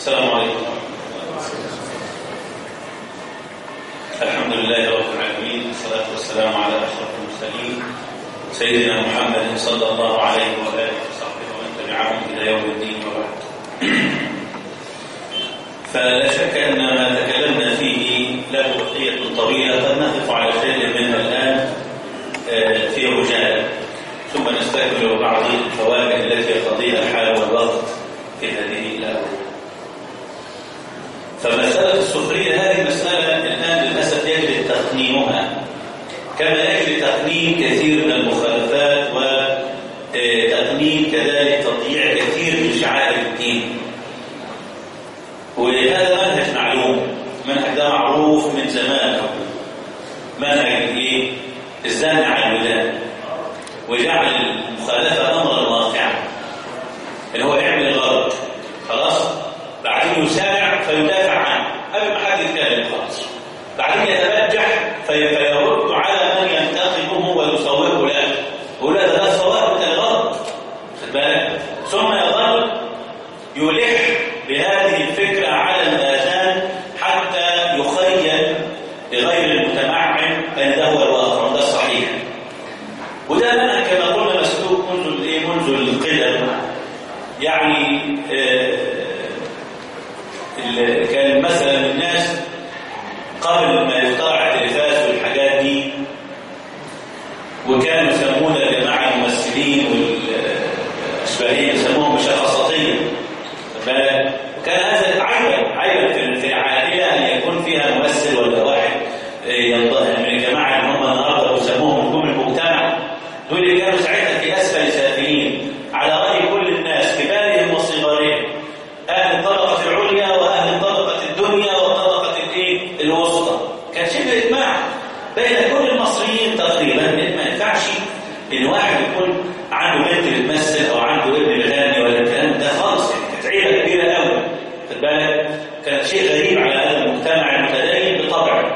السلام عليكم الحمد لله رب العالمين والصلاة والسلام على أشرف المرسلين سيدنا محمد صلى الله عليه وآله وصحبه ومن تبعهم إلى يوم الدين وبعد فلا شك أن ما تكلمنا فيه له بقية طويلة قد نقف على شيء منها الآن في رجال ثم نستكمل بعض الفوائد التي يقضيها الحال والوقت في هذه الآونة فمسألة السخرية هذه مسألة الآن للأسف يجري تقنينها كما يجري تقنين كثير من المخالفات وتقنين كذلك تضييع كثير من شعائر الدين وهذا منهج معلوم منهج ده معروف من زمان منهج ايه الزن على الولاد وجعل المخالفة أمرا واقعا اللي هو يعمل الغلط خلاص بعدين يسارع فيدافع عنه قبل ما حد يتكلم خالص بعدين يتبجح فيرد على من ينتقمه ويصوبه له يقول له ده الصواب انت الغلط خد بالك ثم يظل يلح بهذه الفكرة على الآذان حتى يخيل لغير المتمعن أن ده هو الواقع وده الصحيح وده منهج كما قلنا مسلوك منذ الايه منذ القدم يعني آه كان مثلا الناس قبل ما يخترع التلفاز والحاجات دي وكانوا يسمون جماعه الممثلين والاشباهيه يسموهم مشخصاتيه كان هذا عيبا عيبا في العائله ان يكون فيها ممثل ولا واحد من الجماعه اللي هم النهارده بيسموهم نجوم المجتمع دول اللي كانوا ساعتها في اسفل سافلين على راي كل الناس كبارهم وصغارهم اهل الطبقه العليا واهل الطبقه الدنيا والطبقه الايه الوسطى كان شبه اجماع بين كل المصريين تقريبا ما ينفعش ان واحد يكون عنده بنت بتمثل او عنده ابن بيغني ولا الكلام ده خالص كانت عيله كبيره قوي خد بالك كان شيء غريب على هذا المجتمع المتدين بطبعه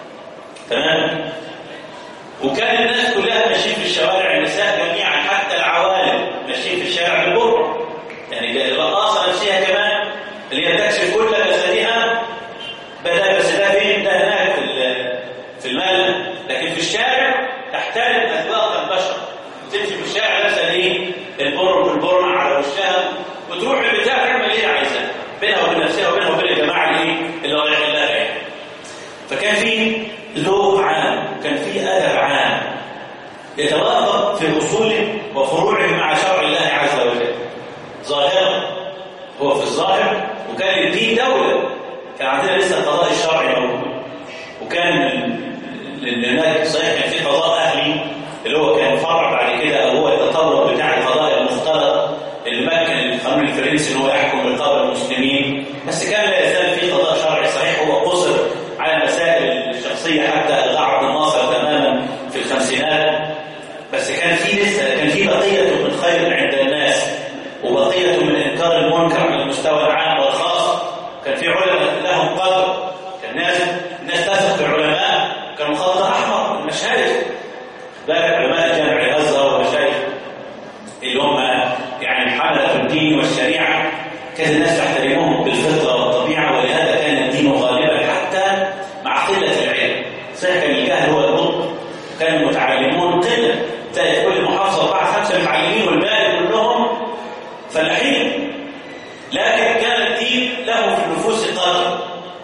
تمام وكان الناس كلها ماشيين في الشوارع النساء جميعا حتى العوالم ماشيين في الشارع بالبر يعني الرقاصه نفسها كمان اللي هي تكشف كل جسدها بدا بس ده فين ده هناك في في المال لكن في الشارع تحترم اذواق البشر تمشي في الشارع لابسه ايه البر والبرمع على وشها وتروح البتاع تعمل ايه عايزاه بينها وبين نفسها وبينها وبين الجماعه الايه اللي رايحين لها يعني فكان في ذوق عام كان في ادب عام يتوافق في اصوله وفروعه مع شرع الله عز وجل ظاهرا هو في الظاهر وكان الدين دوله كان عندنا لسه القضاء الشرعي موجود وكان هناك صحيح كان في قضاء اهلي اللي هو كان فرع بعد كده او هو التطور بتاع القضاء المختلط اللي مكن القانون الفرنسي ان هو يحكم رقاب المسلمين بس كان لا يزال في قضاء شرعي صحيح هو قصر على المسائل الشخصيه حتى الغاء عبد الناصر تماما في الخمسينات بس كان في لسه كان في بقيه من خير عند الناس وبقيه من انكار المنكر على المستوى العام والخاص كان في علماء لهم قدر كان الناس الناس تثق بالعلماء كانوا خط احمر المشايخ بالك علماء جامع الازهر والمشايخ اللي هم يعني حمله الدين والشريعه كان الناس تحترمهم بالفطره والطبيعه ولهذا كان الدين غالبا حتى مع قله العلم صحيح كان الجهل هو البطء كان المتعلمون قله تلاقي كل محافظه اربعه خمسه متعلمين والباقي كلهم فلاحين لكن كان الدين له في النفوس قدر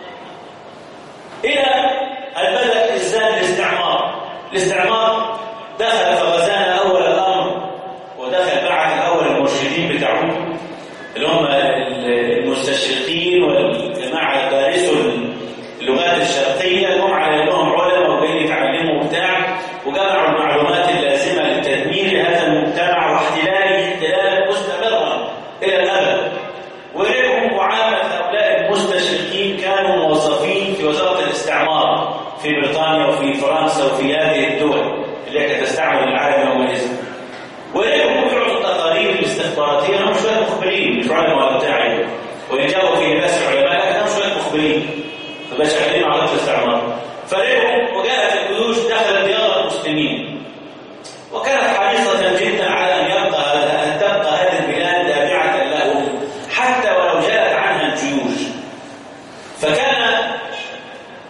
الى ان بدا ازداد الاستعمار الاستعمار دخل فغزانا اول الامر ودخل بعد الاول المرشدين بتاعهم اللي هم المستشرقين والجماعه دارسوا اللغات الشرقيه اللي هم على لهم علماء وجايين يتعلموا وبتاع وجمعوا المعلومات اللازمه للتدمير هذا المجتمع واحتلاله احتلالا مستمرا الى الابد ورجعوا معامله هؤلاء المستشرقين كانوا موظفين في وزاره الاستعمار في بريطانيا وفي فرنسا وفي هذه الدول اللي كانت تستعمل العالم يومئذ ورجعوا يعطوا التقارير الاستخباراتيه هم شويه مخبرين مش علماء ولا بتاع وان جاءوا في ناس علماء لكن هم شويه مخبرين فبقى شغالين على الاستعمار فرجعوا وجاءت الجيوش دخلت ديار المسلمين وكانت حريصه جدا على ان يبقى ان تبقى هذه البلاد تابعه لهم حتى ولو جاءت عنها الجيوش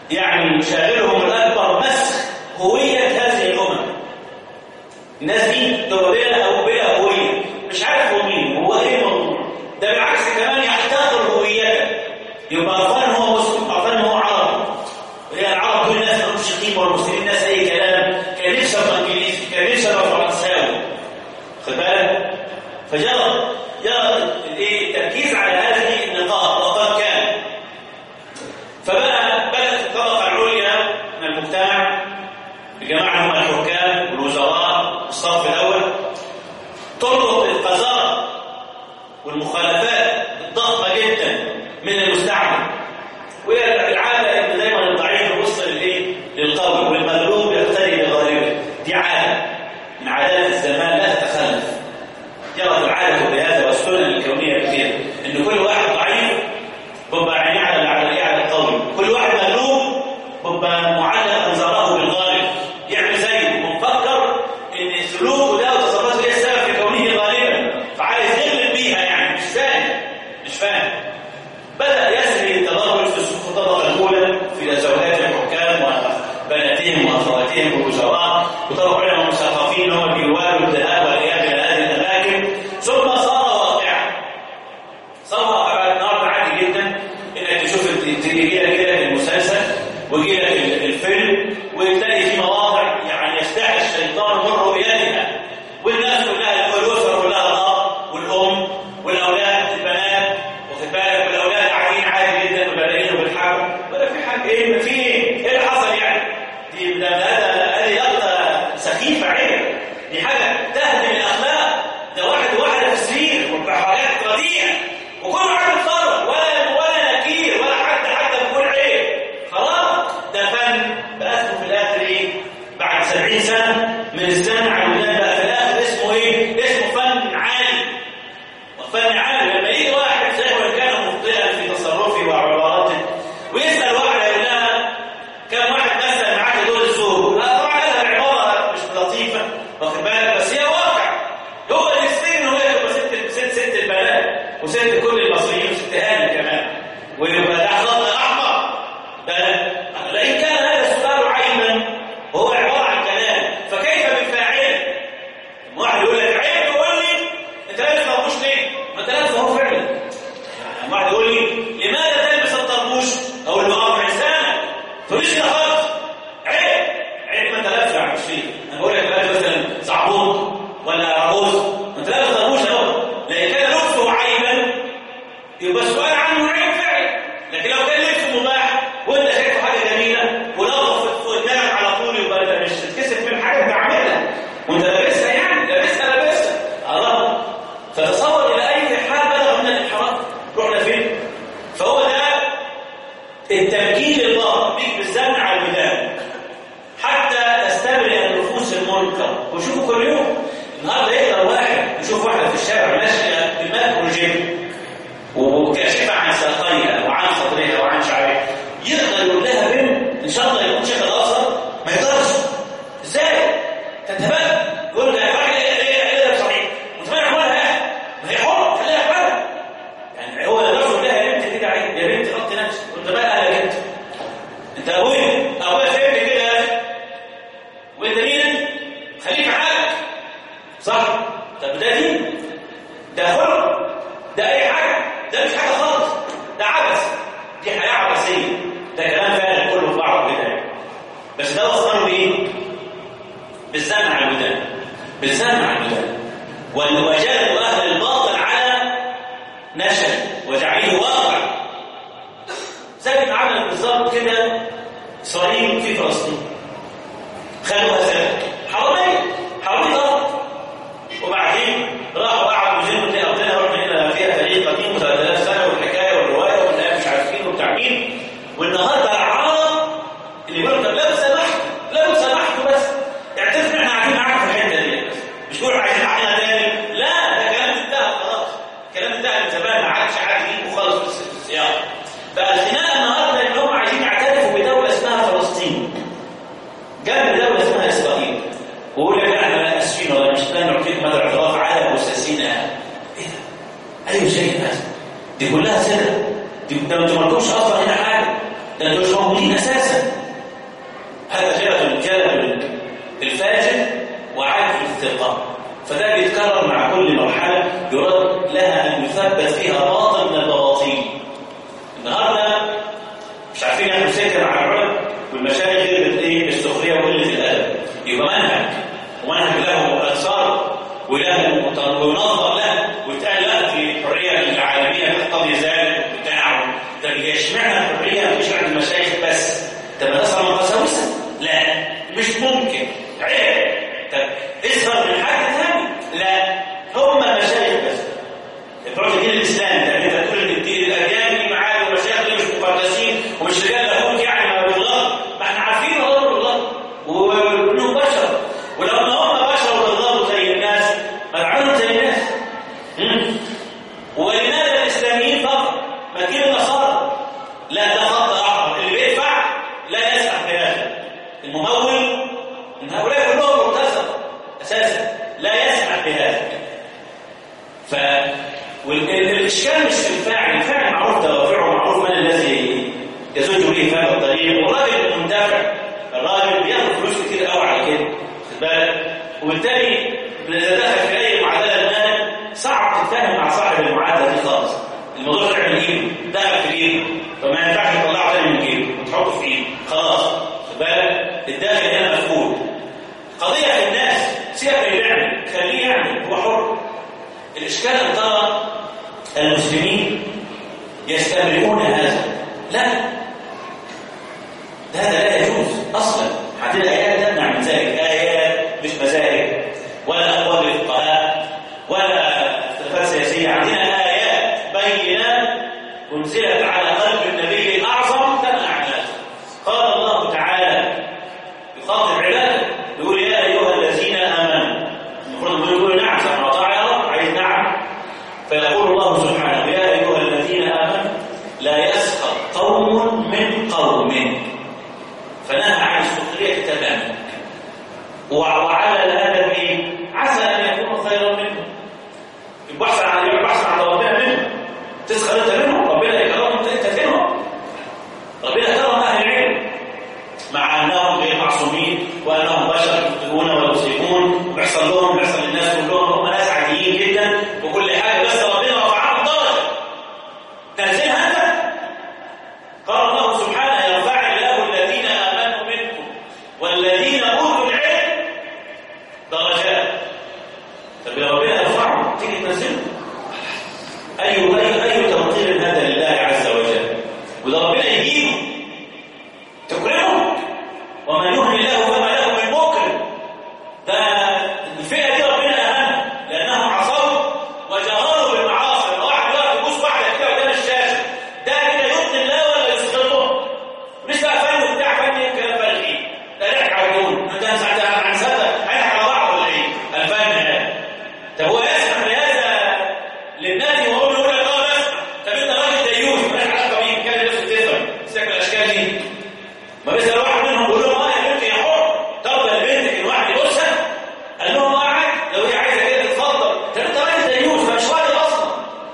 يعني شاغلهم الأكبر مسخ هوية هذه الأمم الناس دي بلا أو بلا هوية مش عارف هو مين هو إيه الموضوع ده بالعكس كمان يحتقر هويته يبقى أفضل هو مسلم أفضل هو عربي وهي العرب دول ناس ملوش قيمة والمسلمين ناس أي كلام كان نفسه أبقى إنجليزي كان نفسه أبقى فرنساوي خد بالك فجرى جرى الايه التركيز على هذه النقاط وقد كان فبقى بدات الطبقه العليا من المجتمع الجماعه هم الحكام والوزراء الصف الاول تلقط القذاره والمخالفات الضخمه جدا من المستعمر وهي العاده ان دايما الضعيف يبص للايه للقوي والمغلوب يقتدي بغالبه دي عاده من عادات الزمان لا تتخلف جرت العاده بهذا والسنن الكونيه كثيره ان كل واحد ضعيف بيبقى عينيه على على على القوي كل واحد مغلوب بيبقى معلق انظاره بالغالب يعمل زيه ومفكر ان سلوكه ده وتصرفاته هي السبب في كونه غالبا فعايز يغلب بيها يعني مش فاهم مش فاهم بدا يسري التدرج في السوق الطبقه الاولى في زوجات الحكام وبناتهم واخواتهم والوزراء وطبعا علماء مثقفين هم بيوالوا الذهاب والاياب الى هذه الاماكن ثم صار واقعا صار واقعا النهارده عادي جدا انك تشوف تيجي لك كده المسلسل ويجي لك الفيلم وتلاقي في مواضع يعني يستحي الشيطان من رؤيتها والناس كلها الاسره كلها الاب والام والاولاد البنات واخد بالك والاولاد قاعدين عادي جدا وبلاقيهم بالحرب ولا في حاجه ايه ما في ايه؟ ايه اللي حصل يعني؟ دي ده هذا هذه لقطه سخيفه عيب دي حاجه تهدم الاخلاق ده واحد واحده في السرير وبحاجات رديئه وكل واحد يتصرف ولا ولا نكير ولا حد حتى بيقول عيب خلاص ده فن بقى اسمه في الاخر ايه؟ بعد 70 سنه من الزمن على الولاد بقى في الاخر اسمه ايه؟ اسمه فن عالي وفن عالي لما يجي واحد زي وان كان مخطئا في تصرفه وعباراته ويسال واحده يقول لها كم واحد مثلا معاك دول الزور؟ لا طبعا لها عباره مش لطيفه واخد بالك بس هي واقع هو اللي يستلم هو يبقى ست ست ست البنات وست كل المصريين وست هاني كمان ويبقى ده خط احمر ده لئن كان هذا السؤال عيبا وهو عباره عن كلام فكيف بفاعله؟ واحد يقول لك عيب يقول لي انت لابس طربوش ليه؟ ما انت لابس اهو فعلا يعني واحد يقول لي لماذا تلبس الطربوش؟ اقول له اه لسانك تقوليش كده خالص عيب عيب ما انت لابس يعني مش فيه انا بقول لك لابس مثلا صعبوط ولا عروس ما انت لابس طربوش اهو لان كان لبسه عيبا يبقى السؤال عنه عيب فعلا لكن لو كان لبسه مباح وانت شايفه حاجه جميله ولطف قدامك على طول يبقى انت مش تتكسف من حاجه انت عاملها وانت لابسها يعني لابسها لابسها الله فتصور الى اي حال بلغ من الانحراف رحنا فين؟ فهو ده التمكين لله بيك بالزمن على الودان حتى تستبرئ النفوس المنكر وشوفوا كل يوم النهارده يقدر واحد يشوف واحده في الشارع ماشيه بماكرو جيم وكاشفه عن ساقيها وعن صدرها وعن شعرها يقدر يقول لها بنت ان شاء الله يكون شيخ الازهر ما يقدرش ازاي؟ تتبادل يقول لها يا فاعل ايه ايه ايه ده صحيح وانت ما يعملها ما هي حره خليها يعملها يعني هو يقدر يقول لها يا بنت كده عيب يا بنت غطي نفسك وانت بقى يا بنت انت ابويا ابويا فهمت كده يا اخي وانت مين خليك عقلك صح طب ده دين ده حر ده اي حاجه ده مش حاجه خالص ده عبث دي حياه عبثيه ده كلام فعلا كله في بعضه كده يعني بس ده وصلنا بايه بالزمن على الودان بالزمن على الودان وجلب اهل الباطل على نشر وجعله واقع زي ما عمل بالظبط كده اسرائيل في فلسطين خلوها سنه حراميه حراميه ارض وبعدين راحوا قعدوا يزنوا تلاقي ارضنا رحنا هنا فيها تاريخ قديم و3000 سنه والحكايه والروايه والناس مش عارفين وبتاع مين والنهارده العرب اللي بيقولوا طب لو سمحتوا لو سمحتوا بس اعترف ان احنا قاعدين معاك في الحته دي بس مش تقولوا عايزين عقلنا تاني لا ده كلام انتهى خلاص كلام انتهى من زمان ما عادش عادي يجيبوا خالص في السياق بقى الخناقه النهارده ان هم عايزين يعترفوا بدوله اسمها فلسطين جنب دوله اسمها اسرائيل ويقول لك احنا لا اسفين ولا مش لا نعطيك مدى اعتراف على مساسين ايه ده؟ اي شيء هذا دي كلها سنه دي ده انتوا ما لكمش اصلا هنا حاجه ده انتوا مش موجودين اساسا عارفين ياخدوا سكه مع العلم والمشايخ غير ايه السخريه وقله الادب يبقى منهج ومنهج له انصار وله ونظر له ويتقال لا في الحريه العالميه تقتضي ذلك وبتاع طب هي اشمعنى الحريه مش عند المشايخ بس؟ طب ما تصل من قساوسه؟ لا مش ممكن عيب طب اظهر من حد ثاني لا هم المشايخ بس افرض دين الاسلام ده انت تقول ان الدين الاديان دي معاد والمشايخ دي مش مقدسين ومش رجال لاهوت يعني ما بيغلط ما احنا عارفين غلط الغلط وانهم بشر ولو ان هم بشر وبيغلطوا زي الناس ما يفعلوا زي الناس مم. ولماذا الاسلاميين فقط ما تجيب النصارى لا ده خط احمر اللي بيدفع لا يسمح بهذا الممول من هؤلاء كلهم مرتزقه اساسا لا يسمح بهذا ف والاشكال مش في الفاعل الفاعل معروف دوافعه معروف من الذي يزوج به في هذا الطريق والراجل منتفع الراجل بياخد فلوس كتير قوي على كده خد بالك وبالتالي اذا دخل في اي معادله مال صعب تتفاهم مع صاحب المعادله دي خالص الموضوع طلع من ايده دخل في ايده فما ينفعش تطلعه تاني من جيبه وتحطه في ايده خلاص خد بالك الداخل هنا مفقود قضيه في الناس سيبك من اللعب خليه يعني هو حر الإشكال أن ترى المسلمين يستمرون هذا لا هذا لا يجوز أصلا عندنا آيات تمنع من ذلك آيات مش مذاهب ولا أقوال الفقهاء ولا اختلافات سياسية عندنا آيات بينات أنزلت على قلب النبي الأعظم تمنع عن هذا قال الله تعالى يخاطب عباده يقول يا أيها الذين آمنوا المفروض يقول نعم سمع وطاع يا رب عايز نعم فيقول الله سبحانه يا أيها الذين آمنوا لا يسخر قوم من قوم فنهى عن السخرية تماما وعلى الأدب إيه؟ عسى أن يكونوا خيرا منهم يبقى أحسن عن يبقى أحسن عن ربنا منهم تسخر أنت منهم ربنا يكرمهم أنت أنت فيهم ربنا كرم أهل العلم مع أنهم غير معصومين وأنهم بشر يخطئون ويصيبون وبيحصل لهم بيحصل للناس كلهم هم ناس عاديين جدا وكل حاجة بس ربنا رفعهم درجة تنزلها أنت قال الله سبحانه يرفع الله الذين آمنوا منكم والذين أوتوا العلم درجات طب يا ربنا يرفعهم تيجي تنزله أي أي أي توقير هذا لله عز وجل وده ربنا يجيبه تكرمه ومن يهن الله فما له من مكرم ده الفئه دي ربنا اهانها لانهم عصوا وجهروا بالمعاصي واحد واحد يبص واحده كده قدام الشاشه ده كده يرضي الله ولا يسخطه مش بقى فن وبتاع فن وكلام فارغين ده ريحه عيون انت هنصدق هنضحك على بعض ولا ايه؟ الفن هذا طب هو يسمح بهذا للناس وهو بيقول لك اه بسمح طب انت راجل ديوث مالك علاقه بيه كده نفسك تفهم سيبك الاشكال دي ما بيسأل واحد منهم بيقول لهم اه يا بنتي يا حر طب يا بنتك الواحد يبصها قال لهم اه عادي لو هي عايزه كده تتفضل طب انت راجل ديوث مش راجل اصلا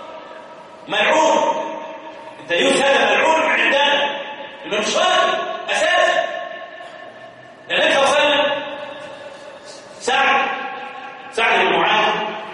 ملعون الديوث هذا ملعون عندنا انه مش راجل اساسا النبي صلى الله عليه وسلم سعد سعد بن معاذ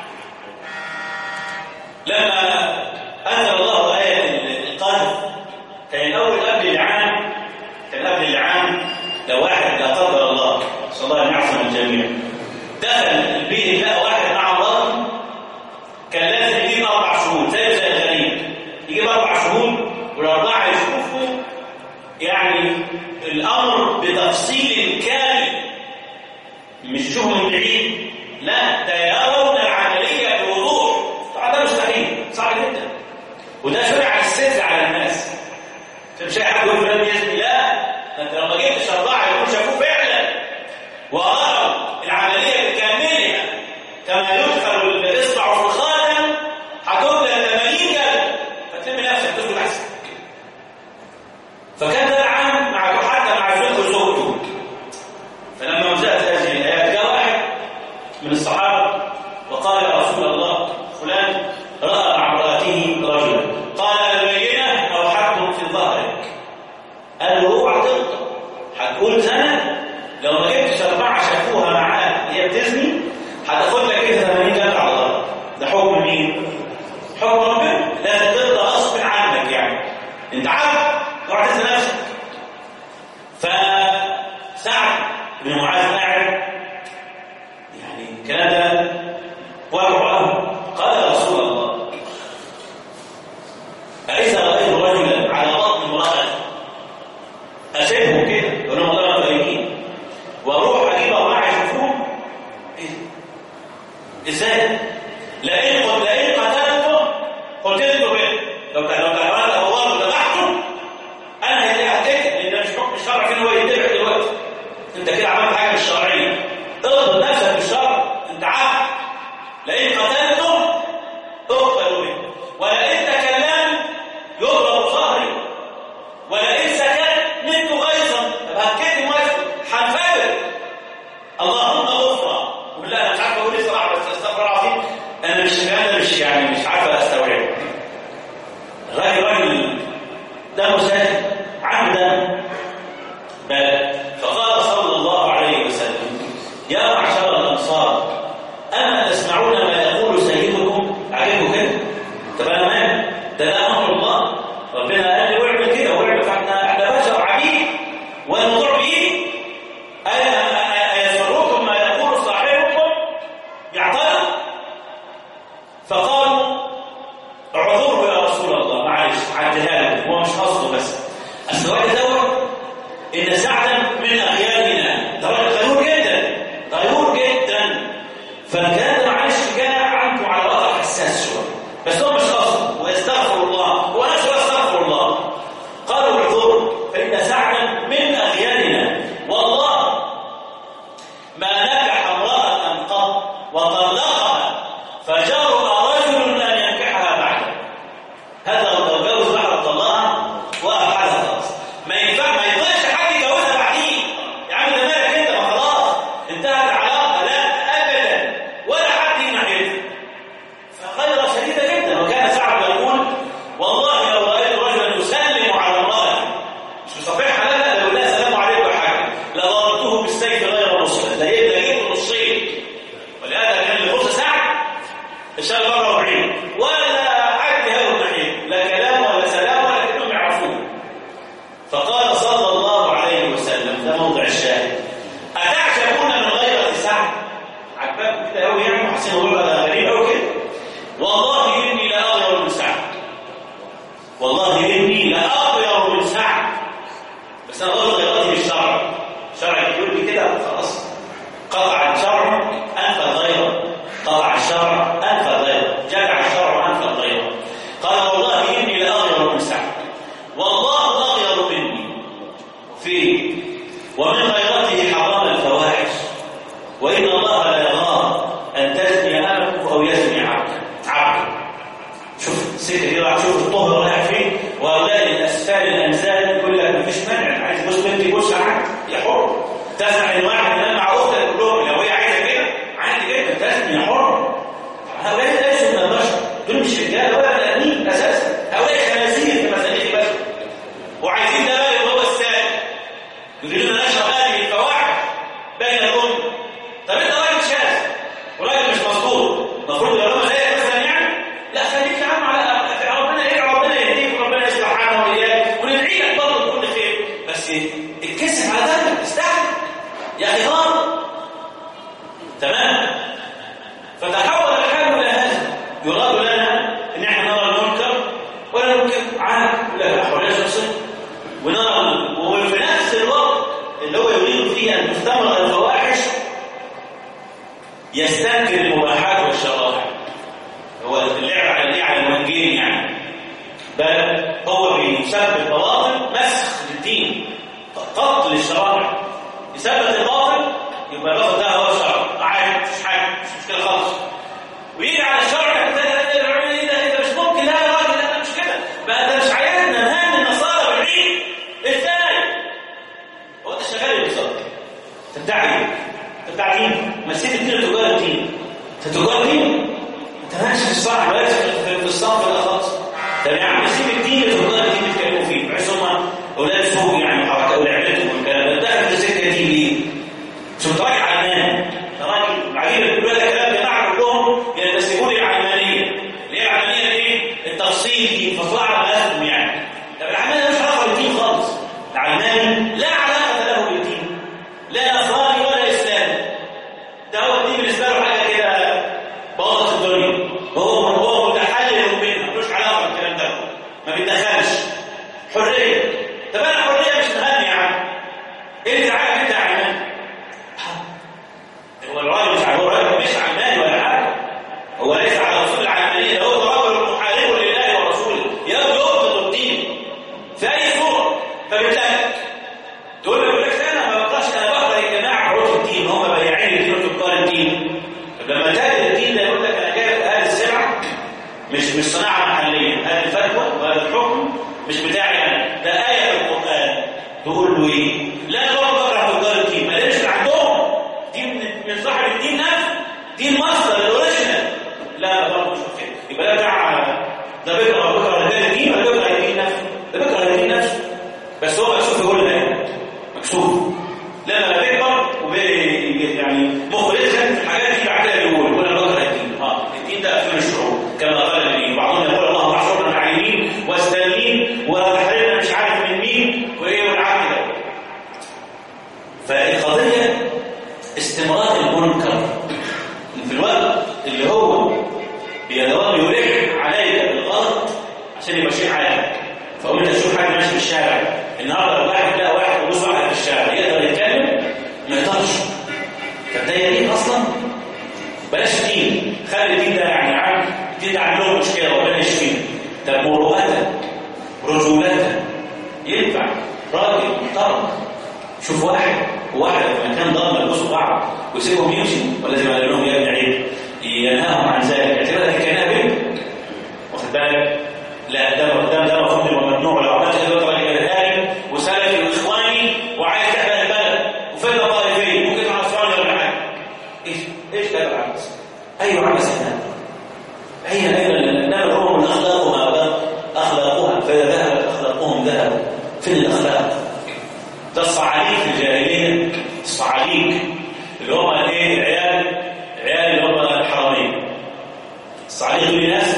لما انزل الله ايه القذف كان الاول قبل العام كان قبل العام لو واحد لا قدر الله صلى الله ان يعصم الجميع دخل البيت لقى واحد مع مراته كان لازم يجيب اربع شهور زي زي الغريب يجيب اربع شهور والاربعه يشوفوا يعني الامر بتفصيل كامل مش شوفوا من بعيد لا ده يرون العمليه بوضوح طبعا ده مستحيل صعب جدا وده شرع الستر على الناس مش اي حد يقول فلان يزني لا ده انت لو ما جبتش اربعه يكون شافوه فعلا وراوا العمليه بكاملها كما يدخل الاصبع في الخاتم هتبدا 80 جلد فتلم نفسك تسكت احسن فكان ده العام مع حتى مع زوجته وزوجته فلما نزلت هذه الايات جاء واحد من الصحابه وقال يا رسول الله فلان راى مع امراته رجلا قال البينه او حد في ظهرك قال له اوعى تغلط هتقول سنه لو ما جبتش اربعه شافوها معاه هي بتزني هتاخد لك كده 80 جنيه على الارض ده حكم مين؟ حكم ربنا لازم ترضى غصب عنك يعني انت عبد اوعى تنسى نفسك بن معاذ قاعد يعني الكلام ده وقعوا قال يا رسول الله أليس رأيت رجلا على بطن امرأة أسيبهم كده يقول لهم والله ما فاهمين وأروح أجيب أربعة يشوفوهم إيه؟ إزاي؟ لئن قد لئن قتلته قتلت به لو لو تعبان الله وذبحته أنا اللي هتكتب لأن مش حكم الشرع فين هو يتبع دلوقتي أنت كده عملت حاجة مش شرعية اضبط نفسك بالشرع أنت عبد لئن قتلته اقتل به ولئن تكلمت يضرب ظهري ولئن سكت مت غيظا طب هتكتم وقت هنفجر اللهم غفرا يقول لا انا مش عارف اقول ايه صراحه بس استغفر الله العظيم انا مش انا مش يعني مش عارف استوعب الراجل راجل دمه سهل عمدا بل فقال صلى الله عليه وسلم يا معشر الانصار اما تسمعون ما يقول سيدكم عليكم كده طب انا مالي ده ده امر الله ربنا قال لي واعمل كده واعمل فاحنا احنا بشر عبيد والموضوع بايدي أيسركم ما يقول صاحبكم يعترض فقالوا اعذره يا رسول الله معلش عدها له هو مش قصده بس السؤال دوت ان سعدا من اخيارنا ده راجل غيور جدا غيور جدا فالكلام ده معلش جاء عنكم على وضع حساس شويه بس هو مش قصده ويستغفر الله هو نفسه يستغفر الله قالوا اعذره فان سعدا من اخيارنا والله ما نكح امرأة قط وطلقها فجرؤ رجل أن ينكحها بعده هذا لو جوز واحدة طلقها وقف حالها خلاص ما ينفع ما يطلقش حد يجوزها بعدين يا عم ده مالك انت ما خلاص انتهت العلاقة لا أبدا ولا حد ينحيها فغيرة شديدة جدا وكان سعد يقول والله لو رأيت رجلا يسلم على امرأة مش مصافحها لا لا لو لا سلام عليكم يا حاجة لضربته بالسيف غير مسلم ده ايه ده جبت نصين ولهذا كان اللي بص سعد الشهر مرة 40 ولا حد هاو ناحية لا كلام ولا سلام ولا كلهم يعرفوه فقال صلى الله عليه وسلم ده موضع الشاهد أتعجبون من غيرة سعد عجبكم كده قوي يعني وحسين يقول ده غريب قوي كده والله إني لأغير من سعد والله إني لأغير من سعد بس أنا قلت غيرتي بالشرع الشرع يقول لي كده خلاص قطع الشرع أنفى غيره قطع الشرع أنفى غيره جمع الشرع أنفى غيره قال والله إني لأغير من سعد والله أغير مني في ومن غيرته حرام الفواحش وإن الله لا يغار أن تزني أمك أو يزني عبد عبد شوف السكه دي راح تشوف الطهر رايح فين واولاد الاسفال الانزال يقول لك مفيش مانع عايز تبص بنتي بص عادي يا حر تسمع ان واحد ينام مع اختك كلهم لو هي عايزه كده عادي جدا تسمع يا حر هؤلاء ليسوا من البشر دول مش رجاله ولا بني ادمين اساسا هؤلاء خنازير في مسالك البشر وعايزين ده بقى يبقى هو السائل يريدون ان نشرب هذه الفواحش بين الامه طب انت راجل شاذ وراجل مش مظبوط المفروض يبقى ربنا زيك مثلا يعني لا خليك يا عم على ربنا ايه ربنا يهديك وربنا يصلح حالنا واياك وندعي لك برضه بكل خير بس اتكسف على ذنبك استحمل يا اخي غار تمام فتحول الحال الى هذا يراد لنا ان احنا نرى المنكر ولا ننكر عادي لا حريه شخصيه ونرى وفي نفس الوقت اللي هو يريد فيه ان تستمر الفواحش يستنكر المباحات والشرائع هو اللعب على ايه على الوجهين يعني بل هو بيثبت باطل مسخ للدين قتل الشرائع يثبت الباطل يبقى الباطل ده هو الشرع عادي مفيش حاجه مش مشكله خالص ويجي على الشرع ده ايه ده ايه ده مش ممكن لا يا راجل لا مش كده بقى ده مش عايزنا نهان النصارى بالعيد ازاي هو انت شغال ايه بالظبط تدعي تدعي مين ما تسيب الدين تجار الدين انت تجار الدين انت ماشي في الصح مالكش في الصف ده خالص طب يا عم سيب الدين تجار الدين بيتكلموا فيه بحيث هم اولاد سوق يعني حركه ولعبتهم والكلام ده دخل في السكه دي ليه؟ مش متراجع علمان ده راجل عجيب بيقول لك كلام جماعه كلهم ينتسبون للعلمانيه اللي هي العلمانيه دي التفصيل دي فصلها على مذهبهم يعني طب العلماني مش علاقه بالدين خالص العلماني لا علاقه له بالدين لا نصراني تقول له ايه لا انا برضه بكره تجار الدين ما ده مش من عندهم دي من من صاحب الدين نفسه دي المصدر الاوريجينال لا ده برضه مش كده يبقى ده بتاع ده بيكره بيكره رجال الدين ولا بيكره الدين نفسه ده بيكره الدين نفسه بس هو مكسوف يقول لنا مكسوف لما بيكبر وبي يعني مخه يسخن في الحاجات دي بعد كده بيقول يقول انا بكره الدين اه الدين ده افلام الشعوب كما قال النبي بعضهم يقول اللهم احشرنا مع اليمين واستنين وتحررنا مش عارف من مين وايه والعك ده فالقضيه استمرار المنكر في الوقت اللي هو بيدوام يلح عليك بالغلط عشان يبقى شيء عادي فقوم انت تشوف حد ماشي في الشارع النهارده لو واحد لقى واحد يبص واحد في الشارع يقدر يتكلم ما يقدرش طب ده يليق اصلا بلاش الدين خلي الدين ده يعني عام الدين ده عامل مشكله ربنا يشفيه طب مروءه رجولة ينفع راجل محترم شوف واحد وواحد في مكان ضم يلبسوا بعض ويسيبهم يمشي ولا زي ما قال لهم يا ابن عيب ينهاهم عن ذلك اعتبرها دي كانها بنت واخد بالك لا ده ده ده مفهوم وممنوع لو عملت كده تبقى ارهابي وسلفي واخواني وعايز تحمل البلد وفرقه طائفيه ممكن مع نصراني ولا حاجه ايش ايش كده العبث ايوه عبث هنا اين اين انما الامم اخلاقها اخلاقها فاذا ذهبت اخلاقهم ذهبوا فين الاخلاق ده الصعاليك في الجاهليه الصعاليك اللي هم ايه العيال العيال اللي هم الحراميه الصعاليك دول ناس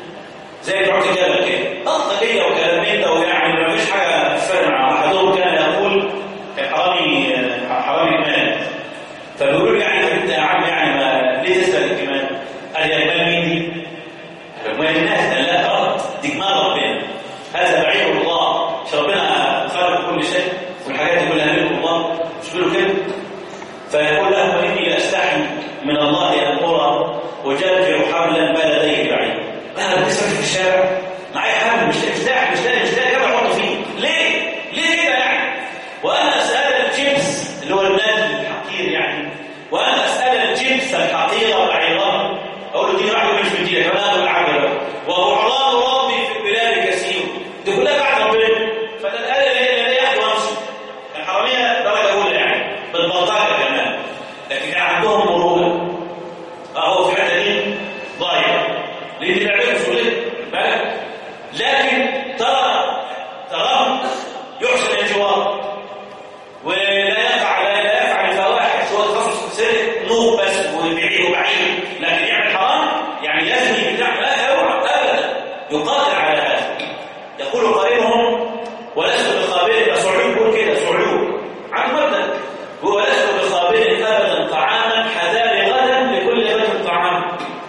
زي بتوع الجبل كده بلطجيه وكلام من ده ويعني ما فيش حاجه فرق مع احدهم كان يقول كان حرامي حرامي كمان فبيقولوا له يعني انت يا عم يعني ما ليه تسال الكمان؟ قال يا جمال مين دي؟ ما الناس قال لا غلط دي جمال ربنا هذا بعيد الله مش ربنا خلق كل شيء والحاجات دي كلها منه الله مش بيقولوا كده فيقول له اني لاستحي من الله ان ارى وجرجر حبلا ما لديه بعيد انا بتسمع في الشارع معايا حبل مش مش لاقي مش لاقي مش لاقي كده احطه فيه ليه؟ ليه كده يعني؟ وانا اسال الجنس اللي هو المال الحقير يعني وانا اسال الجنس الحقير بعيران اقول له دي واحده مش بديلك انا اقول العجله وبعران ربي في البلاد كثير دي كلها بعد ربنا فده الاله اللي هي اللي ياخد وامشي الحراميه درجه اولى يعني بالبلطجه كمان لكن كان عندهم مروءه اهو في الحته دي ضايع ليه دي لعبه مسؤوليه بالك لكن ترى تراهم يحسن الجوار ولا يقع لا لا يفعل الفواحش هو تخصص سرق نوب بس وبيعيه وبعيد لكن يعمل حرام يعني يزني بتاع لا اوعى ابدا يقاتل على هذا يقول قائلهم ولست بخابر سعود يقول كده سعود عن مبدا هو لست بخابر ابدا طعاما حذاري غدا لكل رجل طعام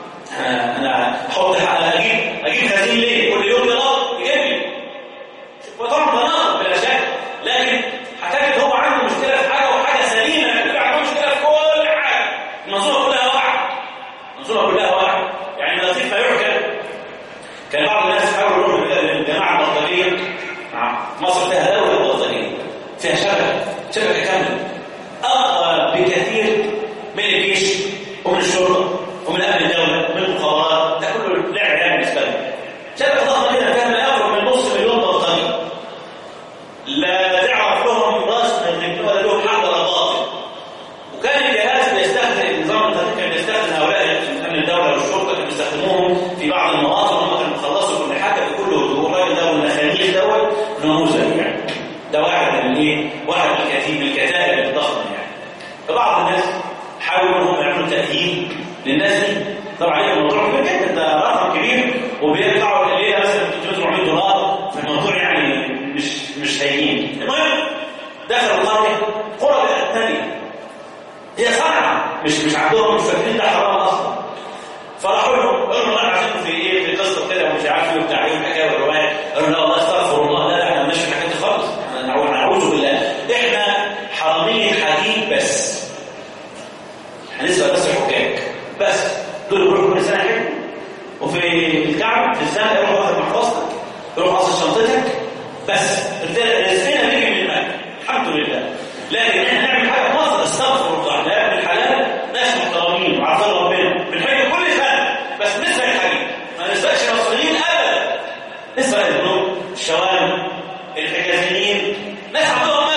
انا احط اجيب اجيب هذه ليه كل يوم يغلط يجيب لي وطبعا تناقض بلا شك لكن هتجد هو عنده مشكله في حاجه وحاجه سليمه يبقى عنده مشكله في كل حاجه المنظومه كلها واحد المنظومه كلها واحد يعني لطيف ما يحكى كان بعض الناس حاولوا يروحوا للجماعه البلطجيه مصر فيها دوله بلطجيه فيها شبكه شبكه كامله اقوى بكثير من الجيش ومن الشرطه ومن امن الدوله ومن المخابرات ده كله لعب يعني بالنسبه لهم شبكه ضخمه جدا فيها ما يقرب من نص مليون بلطجي لا تعرف لهم راس من ولا لهم حق ولا باطل وكان الجهاز بيستخدم النظام التدريب كان بيستخدم هؤلاء امن الدوله والشرطه كانوا بيستخدموهم في بعض المواطن وهم كانوا بيخلصوا كل حاجه بكل هدوء الراجل ده والمخانيق دوت نموذج يعني ده واحد من ايه؟ واحد من الكتيب من الكتائب الضخمه يعني فبعض الناس حاولوا انهم يعملوا تاهيل للناس دي طبعا عليهم الموضوع كبير جدا ده رقم كبير وبيدفعوا الليله مثلا 300 400 دولار فالموضوع يعني مش مش هينين المهم دخلوا القريه قرى الثانيه هي صنعه مش مش عندهم مش فاكرين ده حرام اصلا فراحوا لهم قالوا لهم انا عايزينكم في ايه في قصه كده ومش عارف ايه وبتاع ايه والحكايه والروايه قالوا لا والله استغفر الله لا لا احنا مالناش في الحاجات دي خالص احنا نعوذ نعوذ بالله احنا حراميه حديد بس هنسبق بس الحكاك بس دول بيروحوا كل سنه حج وفي الكعب في السنه يروح واخد محفظتك يروح واخد شنطتك بس رزقنا بيجي من المال الحمد لله لكن احنا نعمل حاجه في مصر استغفر الله لا ابن الحلال ناس محترمين وعارفين ربنا بنحج كل سنه بس نسبق الحج ما نسبقش المصريين ابدا نسبق البنوك الشوارع الحجازيين ناس عندهم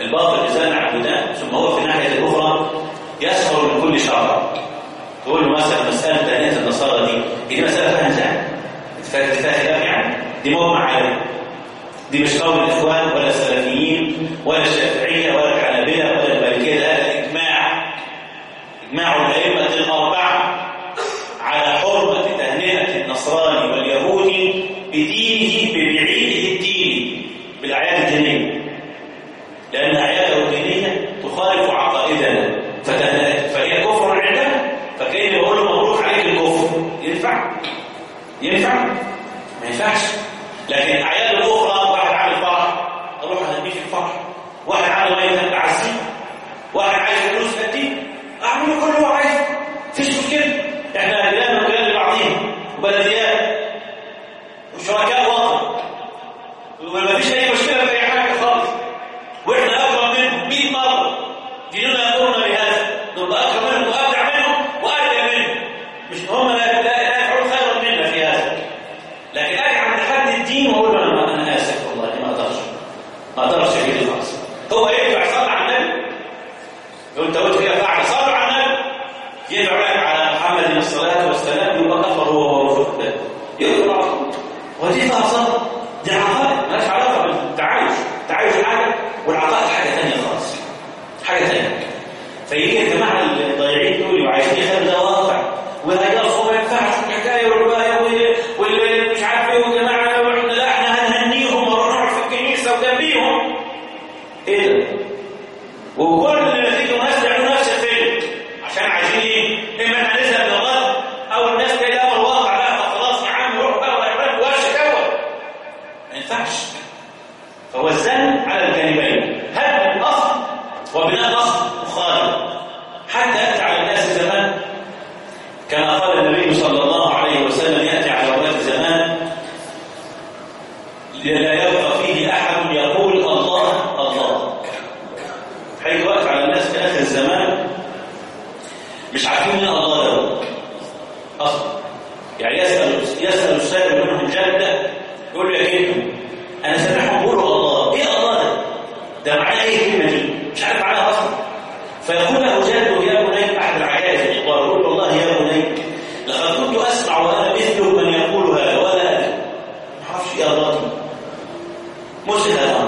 الباطل إذا عبدان ثم هو في الناحية الأخرى يسخر من كل شر تقول له مثلا مسألة تهنئة النصارى دي دي مسألة فيها نزاع فيها خلاف يعني دي مجمع عليها دي مش قول الإخوان ولا السلفيين ولا الشافعية ولا الحنابلة ولا المالكية ده الإجماع إجماع الأئمة الأربعة على حرمة تهنئة النصراني واليهودي بدينه ببعيده الديني بالأعياد الدينية لأن أعياده الدينية تخالف عقائدنا فتهنئة فهي كفر عندنا فكأني بقول له مبروك عليك الكفر ينفع؟ ينفع؟ ما ينفعش لكن الأعياد الأخرى واحد عامل فرح أروح أهنيه في الفرح واحد عامل ميت أعزيه واحد عايز فلوس أديه أعمله كل اللي هو عايزه مفيش مشكلة إحنا بلاد وبلاد لبعضيهم وبلديات وشركاء وطن وما فيش أي مشكلة في أي حاجة خالص وإحنا أكرم منهم 100 مرة ديننا يأمرنا بهذا نبقى أكرم منهم وأبدع منهم وأرجى منهم مش هم لا لا لا يفعلون خيرا منا في هذا لكن أجي عند حد الدين وأقول له أنا أنا آسف والله ما أقدرش ما أقدرش أجيب خالص هو ينفع يصلي على النبي لو أنت قلت كده فعل صلي على النبي يدعو لك على محمد الصلاة والسلام يبقى كفر هو ورسول الله يقول على طول ودي فيها صلاة دي عقائد مالهاش علاقة بالتعايش التعايش حاجة والعقائد حاجة ثانية خالص حاجة ثانية فيجي الجماعة الضايعين دول وعايزين يخلوا ده واقع وهيقفوا ما ينفعش الحكاية والرواية واللي مش عارف ايه والجماعة واحنا لا احنا هنهنيهم ونروح في الكنيسة وجنبيهم ايه ده؟ وكل اللي نتيجه ناس يعملوا نفس الفيلم عشان عايزين ايه؟ اما احنا نزهق من الغد او الناس تلاقي الامر واقع بقى فخلاص يا عم روح بقى ولا ورشه كوى ما ينفعش فهو الزن على الجانبين هدم الاصل وبناء الاصل مخالف حتى ياتي على الناس زمان كما قال النبي صلى الله عليه وسلم ياتي على اوقات زمان لا يبقى فيه احد يقول الله الله هيجي وقت على الناس في اخر الزمان مش عارفين مين الله ده اصلا يعني يسال يسال السائل منهم جده يقول له يا جدو انا سامعهم بيقولوا الله ايه الله ده؟ ده معناه ايه الكلمه دي؟ مش عارف معناها اصلا فيقول له جده يا بني احد العجائز الاخبار يقول له والله يا بني لقد كنت اسمع وانا مثل من يقول هذا ولا ادري ما اعرفش ايه الله دي مسلم هذا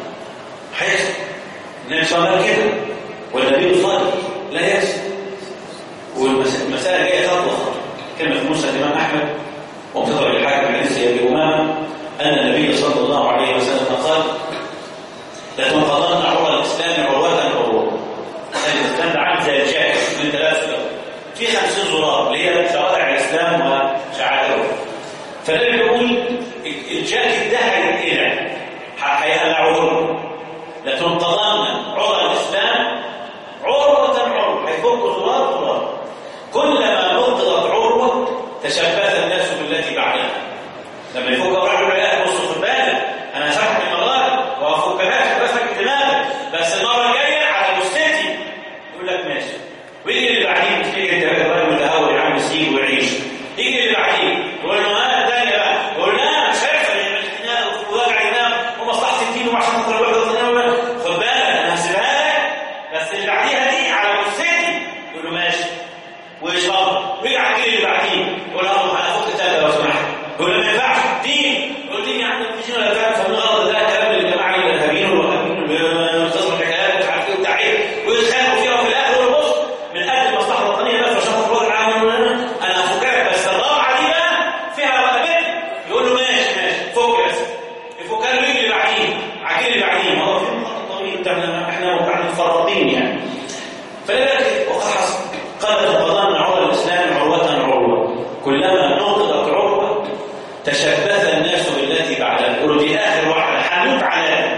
حيث النبي صلى الله عليه وسلم كده والنبي صادق لا يكسب والمسائل جايه تطبخ كما في موسى الامام احمد ومقتضى الحاكم حديث ابي امامه ان النبي صلى الله عليه وسلم قال لتنقضن عروه الاسلام عروه عروه الاسلام ده عامل زي الجاهل من ثلاث في 50 زرار اللي هي شوارع الاسلام وشعائره فالنبي بيقول الجاهل ده هيتقلع هيقلعوه لتنقضن عرى الإسلام عروة عروة هيفك زرار زرار كلما نقضت عروة تشبث الناس بالتي بعدها لما يفك واحد يقول بص خد بالك انا هسحب المغارب وهفكها بس دماغك بس المره الجايه على جثتي يقول لك ماشي ويجي اللي بعديه مش تيجي انت راجل متهور يا عم سيب وعيش يجي اللي بعديه يقول له انا الثانيه بقى يقول لا مش هيحصل وجع دماغ ومصلحه الدين وعشان خاطر الوحده خد بالك انا هسيبها لك بس اللي بعديها دي على جثتي يقول له ماشي ويشرب ويرجع الجيل اللي بعديه يقول له انا فوق الثالثه لو سمحت يقول له ما ينفعش دين يقول دين يا عم مفيش ولا فاهم فمن غلط ده كلام الجماعه الارهابيين والوهابيين اللي بيختصروا الحكايات مش عارف ايه وبتاع ايه ويتخانقوا فيها وفي الاخر يقول بص من اجل المصلحه الوطنيه بس عشان خاطر الوضع العام انا هفكها بس الرابعه دي بقى فيها رقبتي يقول له ماشي ماشي فك بس يفكها له يجي اللي بعديه عجيل اللي بعديه ما هو في خط طويل ده احنا احنا بعد مفرطين يعني فلذلك وقد حصل قال القضاء عروة الإسلام عروة عروة كلما نقضت عروة تشبث الناس بالتي بعدها يقولوا دي آخر واحدة حنوت على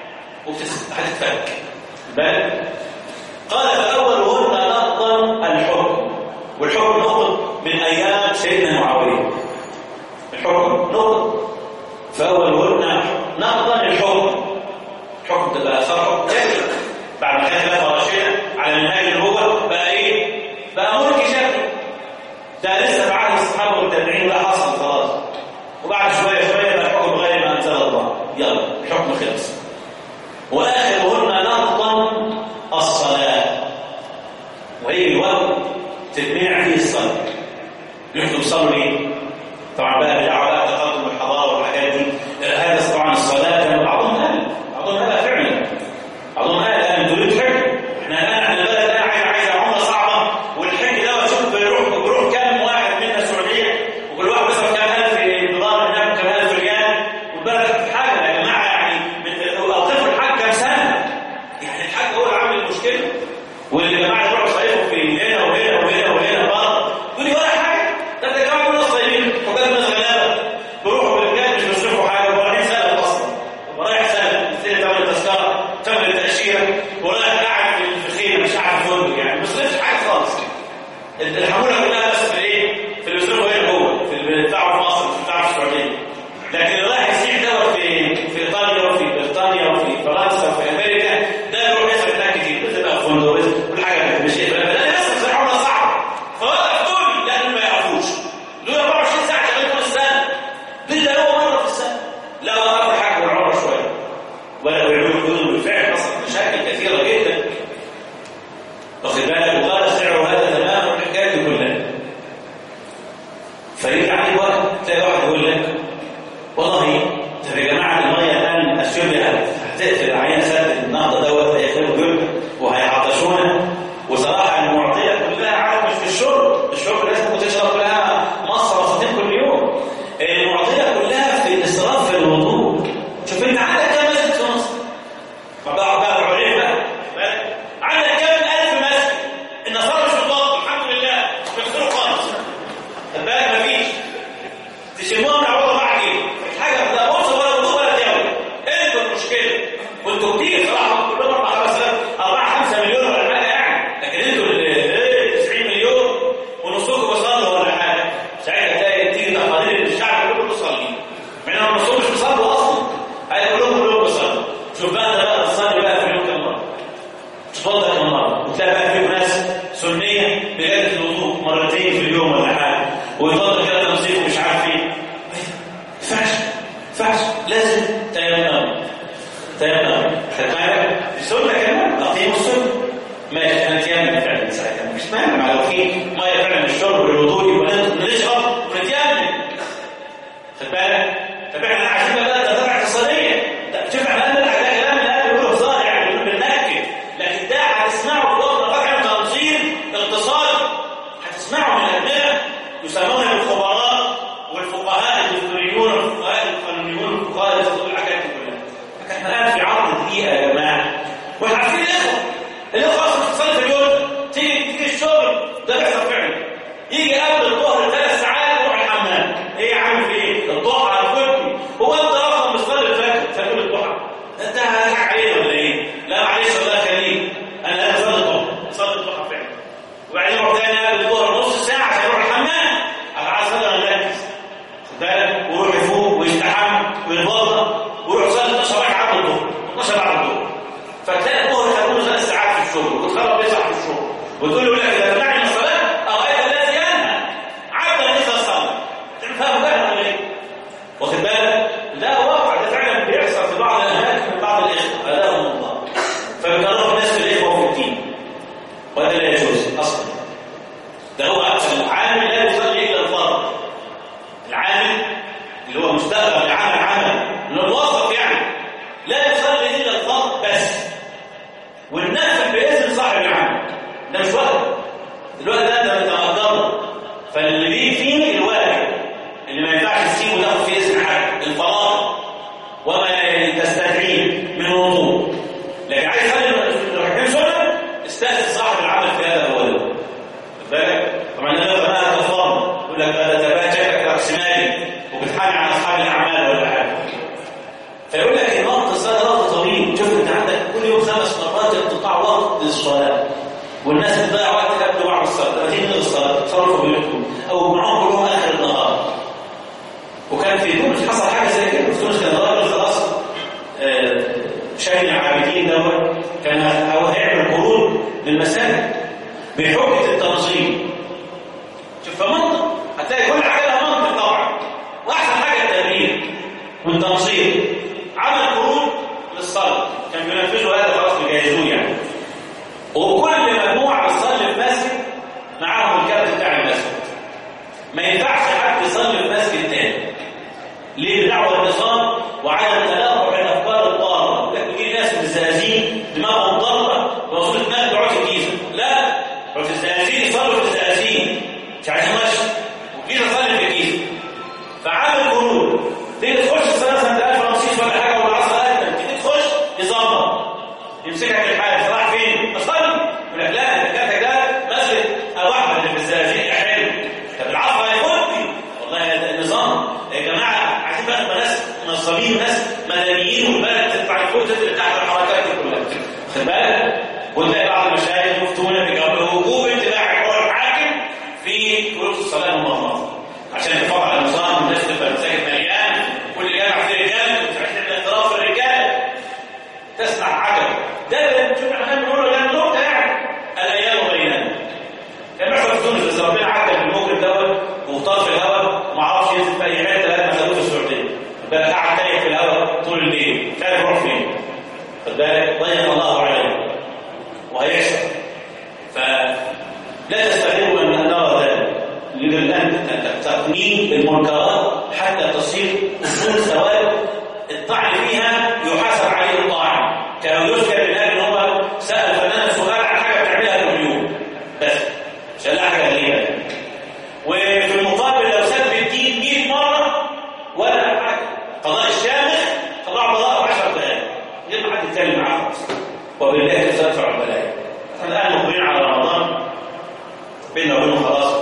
وهتتفك بل قال فأولهن نقضا الحكم والحكم نقض من أيام سيدنا معاوية الحكم نقض فأولهن نقضا الحكم الحكم ده بقى صار حكم كامل بعد ما كان خلافه راشده على منهاج النبوه بقى ايه؟ بقى ملك شكله ده لسه في عهد الصحابه والتابعين ولا حصل خلاص وبعد شويه شويه بقى الحكم غير ما انزل الله يلا الحكم خلص واخرهن نقضا طبعا بقى بدعوه بقى تقدم الحضاره والحاجات دي هذا طبعا الصلاه كان بعضهم قال بعضهم قال فعلا بعضهم قال انا تريد حج احنا الان احنا البلد الان عايزه عايزه عمره صعبه والحج ده شوف بيروح بيروح كام واحد منا السعوديه وكل واحد بيصرف كام الف دولار هناك وكام الف ريال والبلد في حاجه يا جماعه يعني من- اوقفوا الحج كام سنه يعني الحج هو اللي عامل المشكله واللي جماعه يروحوا يصيفوا في هنا وهنا وهنا وهنا بره تقول لي ولا حاجه ده انت يا جماعه كل الناس طيبين وكان الناس غلابه بيروحوا بالرجال مش بيصرفوا حاجه ورايحين سنه اصلا ورايح سنه تبتدي تعمل التذكره تعمل التاشيره ورايح قاعد في الخيمه مش قاعد في فندق يعني ما بيصرفش حاجه خالص الحموله كلها بس في الايه؟ في اللي بيصرفوا هنا جوه في اللي بتاعه في مصر مش بتاعه في السعوديه لكن اللي رايح يسيح دوت في في ايطاليا وفي بريطانيا وفي فرنسا وفي امريكا ده يروح يصرف هناك كتير بس بقى في فندق بس كل حاجه مش ده يصرف زي عمله صعبه فوقف دول لان ما يعرفوش دول 24 ساعه شغالين طول السنه دول ده هو مره في السنه لا وقف الحج والعمره شويه ولا يعملوا حدود بالفعل حصل مشاكل كثيره جدا واخد بالك وقال سعر هذا تمام الحكايه دي كلها فيجي عليك وقت تلاقي واحد يقول لك والله طب يا جماعه الميه الان اثيوبيا هتقفل عين سد النهضه دوت هيخربوا بيوتنا وهيعطشونا وصراحه المعطيه كلها عارف مش في الشرب الشرب لازم تشرب لها مصر مرتين كل يوم المعطيه كلها في الاسراف في الوضوء شوف انت عندك كام مسجد في مصر فبقى بقى عليه بقى بقى. عندك كام الف مسجد النصارى مش بتوضوا الحمد لله بيغسلوا خالص الباقي مفيش تشموها من عوضة معك ايه؟ مش حاجة لا بص ولا وضوء ولا تياوي انتوا المشكلة وانتوا كتير صراحة كلهم 4 5 4 5 مليون ولا حاجة يعني لكن انتوا اللي ايه 90 مليون ونصكم بيصلوا ولا حاجة ساعتها تلاقي تيجي تقارير الشعب كله بيصلي مع انهم نصهم مش بيصلوا اصلا هاي كلهم كلهم بيصلوا شوف بقى ده بقى تصلي بقى في اليوم كم مرة تفضل كم مرة وتلاقي بقى في ناس سنية بجد الوضوء مرتين في اليوم ولا حاجة ويفضل كده تنظيف ومش عارف ايه ما ينفعش ما ينفعش لازم تيمم تيمم خد بالك السنة كمان أقيموا السنة ماشي هنتيمم فعلا ساعتها مش مانع لو في مية فعلا للشرب والوضوء يبقى نشرب ونتيمم خد بالك طب احنا عايزين بقى ده تبع اقتصاديه ده شوف احنا قلنا ده كلام اللي قال بيقولوا هزار يعني بيقولوا بننكد لكن ده هتسمعه في وقت فعلا تنظيم اقتصادي هتسمعه من الابناء يسمون الخبراء والفقهاء الدستوريون والفقهاء القانونيون والفقهاء اللي يصدقوا الحاجات دي كلها لكن احنا الان في عرض دقيقه يا جماعه واحنا عارفين الاخوه الاخوه اصلا بتصلي في اليوم تيجي تيجي الشغل ده بيحصل فعلا يجي قبل الظهر ثلاث ساعات يروح الحمام ايه يا عم في ايه الضحى هتفوتني هو انت اصلا بتصلي الفجر تقول الضحى انت هتضحك علينا ولا ايه لا معلش الله يخليك انا انا بصلي الضحى بصلي الضحى فعلا وبعدين يروح تاني قبل الظهر نص ساعه عشان يروح الحمام انا عايز انا مركز خد بالك ويروح يفوق ويستحمى ويتوضا ويروح يصلي 12 ركعه قبل الظهر 12 بعد الظهر فتلاقي الظهر خدوا ثلاث ساعات في الشغل وتخرب تسعه في الشغل وتقول له لك اذا منعني من الصلاه او ايه الذي ينهى عبد النبي صلى الله عليه وسلم تعرفها مجرد ولا ايه؟ واخد بالك؟ لا واقع ده فعلا بيحصل في بعض الاماكن من بعض الاخوه هداهم الله فبيكرهوا الناس في الاخوه وفي الدين وهذا لا يجوز اصلا ده هو العامل لا يصلي الا الفرض العامل اللي هو مستقبل العمل عمل اللي هو موظف يعني لا يصلي الا الفرض بس والنفل باذن صاحب العمل ده مش وقت الوقت ده انت بتقدره فاللي ليه فيه الواجب اللي ما ينفعش تسيبه تاخد فيه اذن حد الفراغ وما تستدعيه من وضوء لكن عايز تخلي الركعتين سنه استاذن صاحب العمل في هذا الاول خد بالك طبعا ده بقى كفاره يقول لك ده تبقى شكلك راسمالي وبتحامي على اصحاب الاعمال ولا حاجه فيقول لك ان وقت الصلاه وقت طويل شوف انت عندك كل يوم خمس مرات انقطاع وقت للصلاه والناس بتضيع وقت قبل وبعد الصلاه لما تيجي الصلاه تصرفوا بيوتكم او معاهم كلهم اخر النهار وكان في تونس حصل حاجه زي كده في تونس كان راجل خلاص آه، شايل العابدين دوت كان هو هيعمل قروض للمساجد بحجه التنظيم شوف فمنطق هتلاقي كل حاجه لها منطق طبعا واحسن حاجه التدبير والتنظيم عمل قروض للصلاه كان بينفذوا هذا خلاص بيجهزوه يعني وكل مجموعه بتصلي في مسجد معاهم الكارت بتاع المسجد ما ينفعش حد يصلي في مسجد ليه بدعوة النظام وعدم تلاقح الافكار الضاره لكن في ناس من الزقازيق دماغهم ضربه ومفروض تنام بتوع الجيزه لا بتوع الزقازيق يصلوا في الزقازيق مش عايزين مشي والجيزه تصلي في الجيزه فعامل قرود تيجي تخش السنه سنه 1000 رمسيس ولا حاجه ولا عصر ادم تيجي تخش يظبط يمسكك الحارس راح فين؟ اصلي يقول لك لا انت كاتك ده مسجد ابو احمد اللي في الزقازيق حلو طب العصر هيفوتني والله ده النظام يا جماعه عايزين بقى ناس منظمين وناس مدنيين والبلد تطلع لفوق تنزل تحت الحركات دي كلها خد بالك وتلاقي بعض المشايخ يفتون بوجوب اتباع الحوار الحاكم في كروس الصلاه المغمضه عشان الحفاظ على النظام والناس تبقى المساجد مليانه كل جامع فيه رجال ومش عايزين الاختلاف في الرجال تسمع عجب ده شوف احنا بنقول له نقطه يعني الايام بيننا كان بيحصل في تونس بس ربنا عدى بالمجرم دوت وطار في الهواء وما عرفش ينزل في اي حته لغايه ما خدوه في السعوديه بقى قاعد تايه في الهواء طول الليل مش عارف يروح فين خد بالك ضيق الله عليه وهيحصل فلا تستغربوا ان نرى ذلك لأن تقنين المنكرات حتى تصير اصول ثوابت الطعن فيها يحاسب عليه الطاعن كانوا يذكر بالله ان هو سال فنان سؤال عن حاجه بتعملها كل يوم بس مش قال حاجه غريبه وفي المقابل لو سب الدين 100 مره ولا حاجه قضاء الشامخ قضاء قضاء في 10 دقائق غير ما حد يتكلم معاه خالص وبالله تدفع البلايا احنا الان مقبلين على رمضان بيننا وبينه خلاص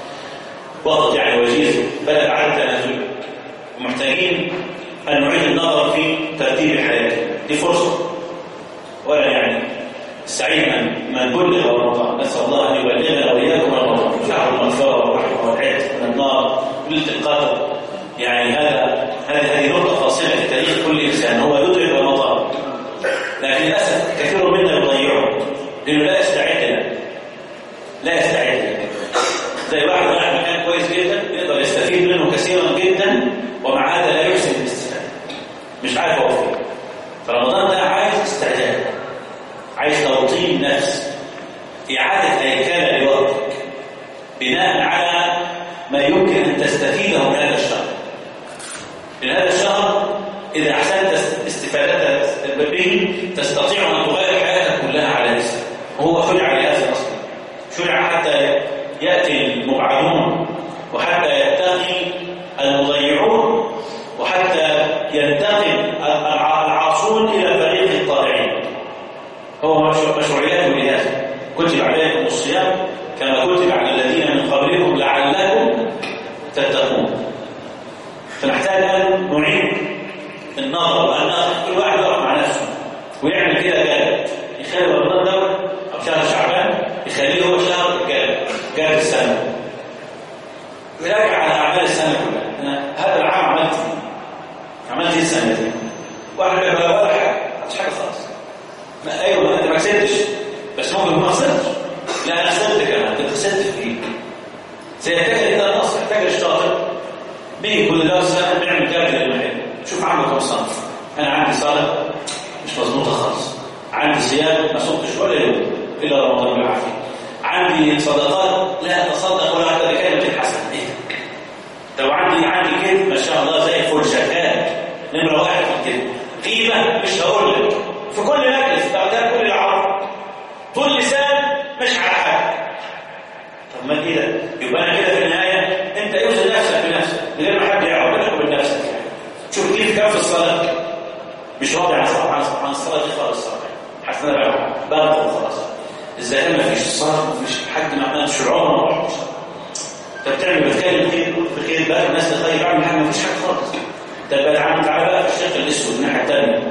وقت يعني وجيز بلد عدد تنازل ومحتاجين أن نعيد النظر في ترتيب حياتنا دي فرصة ولا يعني السعيد من من بلغ رمضان نسأل الله أن يبلغنا وإياكم رمضان شهر المغفرة والرحمة والعتق من النار ليلة القدر يعني هذا هذه هذه نقطة فاصلة في تاريخ كل إنسان هو يدرك رمضان لكن للأسف كثير منا يضيعه لأنه لا يستعد له لا يستعد له زي واحد رايح مكان كويس جدا يقدر يستفيد منه كثيرا جدا ومع هذا لا يحسن الاستفاده مش عارف هو فين فرمضان ده عايز استعداد عايز توطين نفس اعاده هيكله لوقتك بناء على ما يمكن ان تستفيده من هذا الشهر من هذا الشهر اذا احسنت استفادته به تستطيع ان تغير حياتك كلها على نفسك وهو خلع لهذا اصلا شرع حتى يأتي المبعدون وحتى يتقي المضيعون وحتى ينتقل العاصون إلى فريق الطائعين هو مشروعياته لهذا كتب عليكم الصيام كما كتب على الذين من قبلكم لعلكم تتقون فنحتاج أن نعيد النظر وأن كل واحد يقف مع نفسه ويعمل كده جاد يخلي رمضان دوت أو شهر شعبان يخليه هو شهر جاد جاد السنة يراجع على أعمال السنة كلها أنا هذا العام عملت إيه؟ عملت إيه السنة دي؟ واحد يقول ولا ولا حاجة مش حاجة خالص ما أيوه أنت ما كسبتش بس ممكن ما خسرتش لا أنا خسرت كمان أنت خسرت في إيه؟ سيحتاج إلى النص يحتاج الشاطر بيجي كل ده سنة بيعمل جرد للمحل شوف عنده كم صنف أنا عندي صلاة مش مظبوطة خالص عندي صيام ما صمتش ولا يوم إلا رمضان بالعافية عندي صدقات لا اتصدق ولا حتى بكلمه الحسنه ايه لو عندي عندي كده ما شاء الله زي الفل شغال نمره واحد في كده قيمه مش هقول لك في كل مجلس بعدها كل العرب طول لسان مش على حاجه طب ما كده يبقى انا كده في النهايه انت اوزن نفسك بنفسك من غير ما حد يعرف بينك وبين نفسك شوف كيف كان في الصلاه مش راضي عن الصلاه عن الصلاه دي خالص الصلاه حاسس ان انا بغلط وخلاص الزكاه ما فيش الصلاه ما فيش حد ما عملش العمر ما راحش انت بتعمل بتكلم خير بخير بقى الناس تخير بعمل حاجه ما فيش حاجه خالص طب بقى تعالى تعالى بقى في الشق الاسود الناحيه الثانيه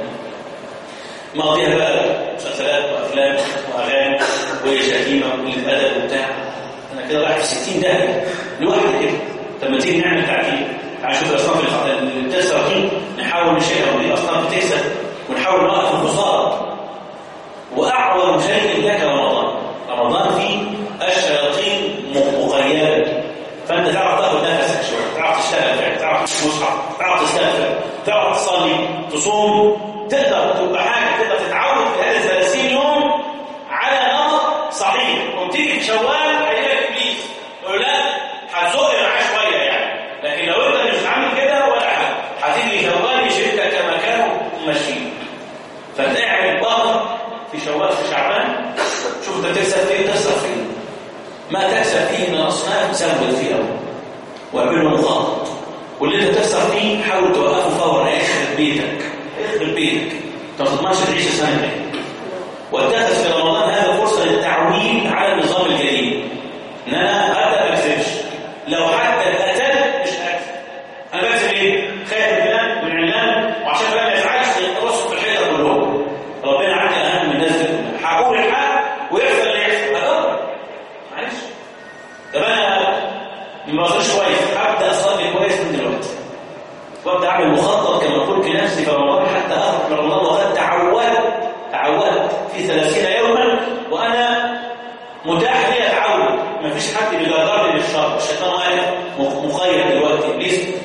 ماضيها بقى مسلسلات وافلام واغاني وشتيمه وقله ادب وبتاع انا كده رايح في 60 داهيه لوحدي كده طب ما تيجي نعمل تعديل تعال نشوف الاصناف اللي بتخسر دي نحاول نشيلها ودي اصناف بتكسب ونحاول نوقف الخساره واعظم شيء لك رمضان رمضان فيه الشياطين مقيده فانت تعرف تاخد نفسك شويه تعرف تشتغل فعلا تعرف مصحف تعرف تستغفر تعرف تصلي تصوم تقدر تبقى حاجه تقدر تتعود في هذه 30 يوم على نمط صحيح وتيجي في شوال هيجيلك ابليس يقول لا هتزق معاه شويه يعني لكن لو انت مش عامل كده ولا حاجه هتيجي شوال يشدك كما كانوا ماشيين فتعمل بطل في شوال في شعبان شوف انت تكسب فين تصرف فين ما تكسب فيه من الاصناف سبب فيه أول واعمله مخطط واللي انت تخسر فيه حاول توقفه فورا يخرب بيتك يخرب بيتك انت ما تضمنش تعيش سنه تاني واتخذ في رمضان هذا فرصه للتعويل على النظام الجديد ان انا ابدا ما اكذبش لو حتى اتقتل مش هكذب انا بكذب ايه؟ خايف من فلان من علان وعشان فلان ما يزعلش يرصوا في الحيطه كلهم ربنا عندي اهم من الناس دي كلها هقول الحق ويحصل اللي يحصل هدور معلش طب انا ما بصيرش كويس هبدا اصلي كويس من دلوقتي وابدا اعمل مخطط كما قلت لنفسي في رمضان حتى اخرج من رمضان وقد تعودت تعودت في 30 يوما وانا متاح لي اتعود مفيش حد بيجرني للشر الشيطان واقف مخير دلوقتي ابليس